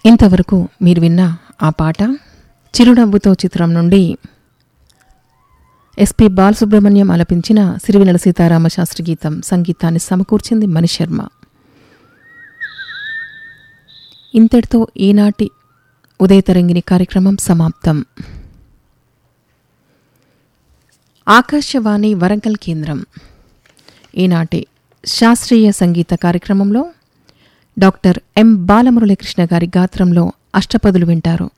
ఇంతవరకు మీరు విన్న ఆ పాట చిరునవ్వుతో చిత్రం నుండి ఎస్పి బాలసుబ్రహ్మణ్యం ఆలపించిన సిరివెనెల సీతారామ శాస్త్రి గీతం సంగీతాన్ని సమకూర్చింది మణిశర్మ ఇంతటితో ఈనాటి ఉదయతరంగిణి కార్యక్రమం సమాప్తం ఆకాశవాణి వరంగల్ కేంద్రం ఈనాటి శాస్త్రీయ సంగీత కార్యక్రమంలో డాక్టర్ ఎం బాలమురళీకృష్ణ గారి గాత్రంలో అష్టపదులు వింటారు